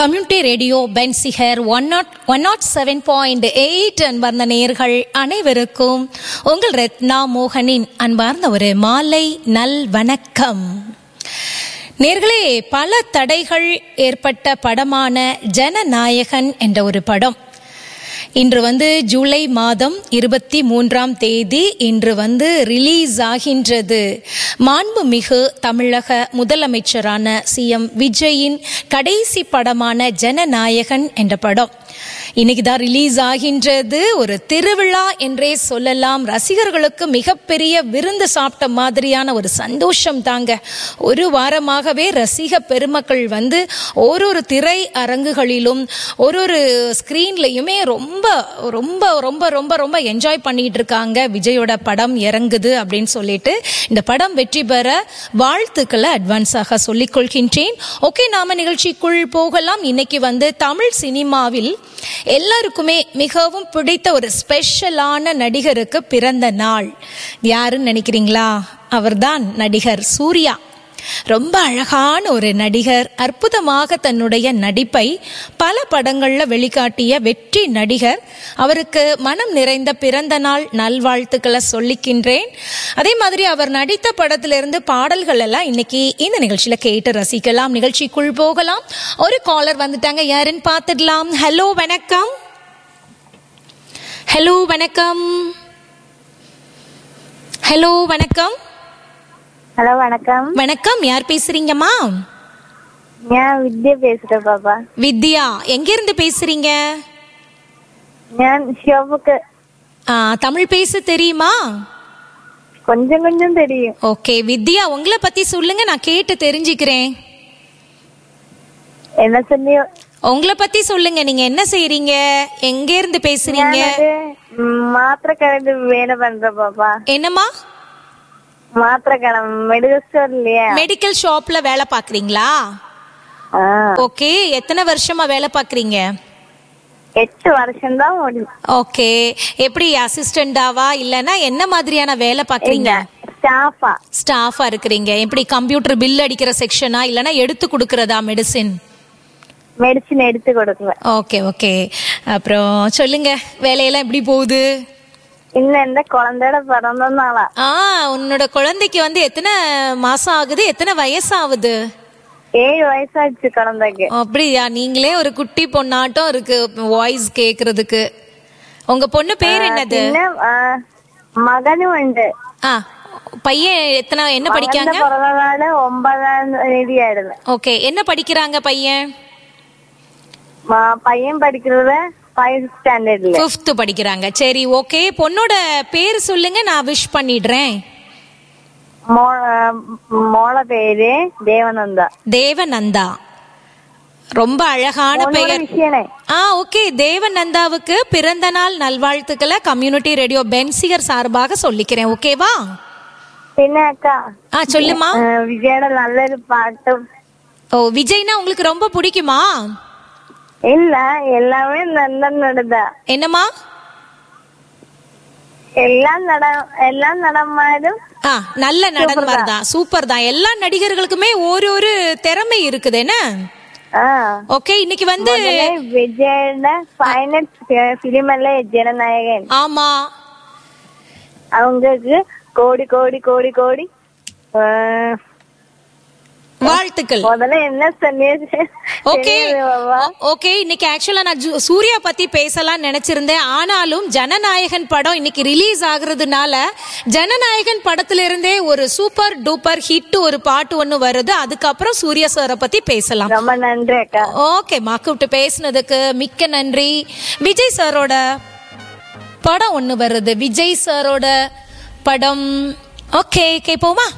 Community radio பென்சிஹர் one nought one nought seven point eight அன்பார்ந்த நேயர்கள் அனைவருக்கும் உங்கள் ரத்னா மோகனின் அன்பார்ந்த ஒரு மாலை நல் வணக்கம் நேர்களே பல தடைகள் ஏற்பட்ட படமான ஜனநாயகன் என்ற ஒரு படம் இன்று வந்து ஜூலை மாதம் இருபத்தி மூன்றாம் தேதி இன்று வந்து ரிலீஸ் ஆகின்றது மாண்புமிகு தமிழக முதலமைச்சரான சி எம் விஜயின் கடைசி படமான ஜனநாயகன் என்ற படம் இன்னைக்கு தான் ரிலீஸ் ஆகின்றது ஒரு திருவிழா என்றே சொல்லலாம் ரசிகர்களுக்கு மிகப்பெரிய விருந்து சாப்பிட்ட மாதிரியான ஒரு சந்தோஷம் தாங்க ஒரு வாரமாகவே ரசிக பெருமக்கள் வந்து ஒரு ஒரு திரை அரங்குகளிலும் ஒரு ஒரு ஸ்க்ரீன்லையுமே ரொம்ப ரொம்ப ரொம்ப ரொம்ப ரொம்ப என்ஜாய் பண்ணிட்டு இருக்காங்க விஜயோட படம் இறங்குது அப்படின்னு சொல்லிட்டு இந்த படம் வெற்றி பெற வாழ்த்துக்களை அட்வான்ஸாக சொல்லிக் கொள்கின்றேன் ஓகே நாம நிகழ்ச்சிக்குள் போகலாம் இன்னைக்கு வந்து தமிழ் சினிமாவில் எல்லாருக்குமே மிகவும் பிடித்த ஒரு ஸ்பெஷலான நடிகருக்கு பிறந்த நாள் யாருன்னு நினைக்கிறீங்களா அவர்தான் நடிகர் சூர்யா ரொம்ப அழகான ஒரு நடிகர் அற்புதமாக தன்னுடைய நடிப்பை பல படங்கள்ல வெளிக்காட்டிய வெற்றி நடிகர் அவருக்கு மனம் நிறைந்த பிறந்த நாள் நல்வாழ்த்துக்களை சொல்லிக்கின்றேன் அதே மாதிரி அவர் நடித்த படத்திலிருந்து பாடல்கள் எல்லாம் இன்னைக்கு இந்த நிகழ்ச்சியில கேட்டு ரசிக்கலாம் நிகழ்ச்சிக்குள் போகலாம் ஒரு காலர் வந்துட்டாங்க யாருன்னு பார்த்துடலாம் ஹலோ வணக்கம் ஹலோ வணக்கம் ஹலோ வணக்கம் ஹலோ வணக்கம் வணக்கம் யார் பேசுறீங்கம்மா ഞാൻ വിദ്യ പേசுறேன் பாப்பா வித்யா எங்க இருந்து பேசுறீங்க ഞാൻ ஷோபுக்கு ஆ, தமிழ் பேச தெரியுமா கொஞ்சம் கொஞ்சம் தெரியும் ஓகே வித்யா உங்களை பத்தி சொல்லுங்க நான் கேட்டு தெரிஞ்சுக்கிறேன் என்ன சொல்லி உங்களை பத்தி சொல்லுங்க நீங்க என்ன செய்றீங்க எங்க இருந்து பேசுறீங்க ഞാനൊരു മാത്ര കടയിൽ വേല പண்ற பாப்பா என்னம்மா மாத்திர கடை மெடிக்கல் ஸ்டோர் இல்லையா மெடிக்கல் ஷாப்ல வேலை பாக்குறீங்களா ஆ, ஓகே எத்தனை வருஷமா வேலை பாக்குறீங்க எட்டு வருஷம் தான் முடியும் ஓகே எப்படி அசிஸ்டண்டாவா இல்லனா என்ன மாதிரியான வேலை பாக்குறீங்க ஸ்டாஃபா ஸ்டாஃபா இருக்கிறீங்க எப்படி கம்ப்யூட்டர் பில் அடிக்கிற செக்ஷனா இல்லனா எடுத்து கொடுக்கறதா மெடிசின் மெடிசின் எடுத்து கொடுக்குவேன் ஓகே ஓகே அப்புறம் சொல்லுங்க வேலையெல்லாம் எப்படி போகுது இன்னும் எந்த குழந்தையோட பிறந்த நாளா ஆ உன்னோட குழந்தைக்கு வந்து எத்தனை மாசம் ஆகுது எத்தனை வயசாகுது ஏழு வயசாச்சு குழந்தைக்கு அப்படியா நீங்களே ஒரு குட்டி பொண்ணாட்டம் இருக்கு வாய்ஸ் கேக்குறதுக்கு உங்க பொண்ணு பேர் என்னது പിന്നെ ആ, മകനും ഉണ്ട് ஆ பையன் எத்தனை என்ன മകന്റെ படிக்காங்க പിറന്നാള് ഒമ്പതാം തീയതിയായിരുന്നു ஓகே என்ன படிக்கிறாங்க பையன் ம- பையன் படிக்கிறது ஃபைவ் ஸ்டாண்டர்ட்ல ஃபிஃப்த் படிக்கிறாங்க சரி ஓகே பொண்ணோட பேர் சொல்லுங்க நான் விஷ் பண்ணிடுறேன் മോളെ പേര് ദേവനന്ദ தேவநந்தா ரொம்ப அழகான മോനോട് பெயர் വിഷയണേ ஆ ஓகே தேவநந்தாவுக்கு பிறந்த நாள் நல்வாழ்த்துக்களை கம்யூனிட்டி ரேடியோ பென்சிகர் சார்பாக சொல்லிக்கிறேன் ஓகேவா പിന്നെ അക്ക ஆ சொல்லுமா ആ, വിജയുടെ നല്ലൊരു പാട്ടും ஓ விஜய்னா உங்களுக்கு ரொம்ப பிடிக்குமா ഇല്ല എല്ലാമേ നല്ല നടന്ന என்னம்மா എല്ലാ നട എല്ലാ നടന്മാരും ஆ நல்ல நடன்மார் தான் சூப்பர் தான் எல்லா நடிகர்களுக்குமே ஒரு ஒரு திறமை இருக்குது என்ன ആ ஓகே இன்னைக்கு வந்து മുതലേ വിജയുടെ ഫൈനൽ ഫിലിം അല്ലേ ജനനായകൻ ஆமா അവങ്ങൾക്ക് കോടി കോടി കോടി കോടി ആ, வாழ்த்துக்கள் முதல்ல என்ன சொன்னீங்க ஓகே தெரியாது பாபா. ஓகே இன்னைக்கு ஆக்சுவலா நான் ஜு- சூர்யா பத்தி பேசலாம் நினைச்சிருந்தேன் ஆனாலும் ஜனநாயகன் படம் இன்னைக்கு ரிலீஸ் ஆகுறதுனால ஜனநாயகன் படத்துல இருந்தே ஒரு சூப்பர் டூப்பர் ஹிட் ஒரு பாட்டு ஒண்ணு வருது அதுக்கப்புறம் சூர்யா சாரை பத்தி பேசலாம் ரொம்ப நன்றி அக்கா ஓகே கூப்பிட்டு பேசுனதுக்கு மிக்க நன்றி விஜய் சாரோட படம் ஒண்ணு வருது விஜய் சாரோட படம் ஓகே கேப்போமா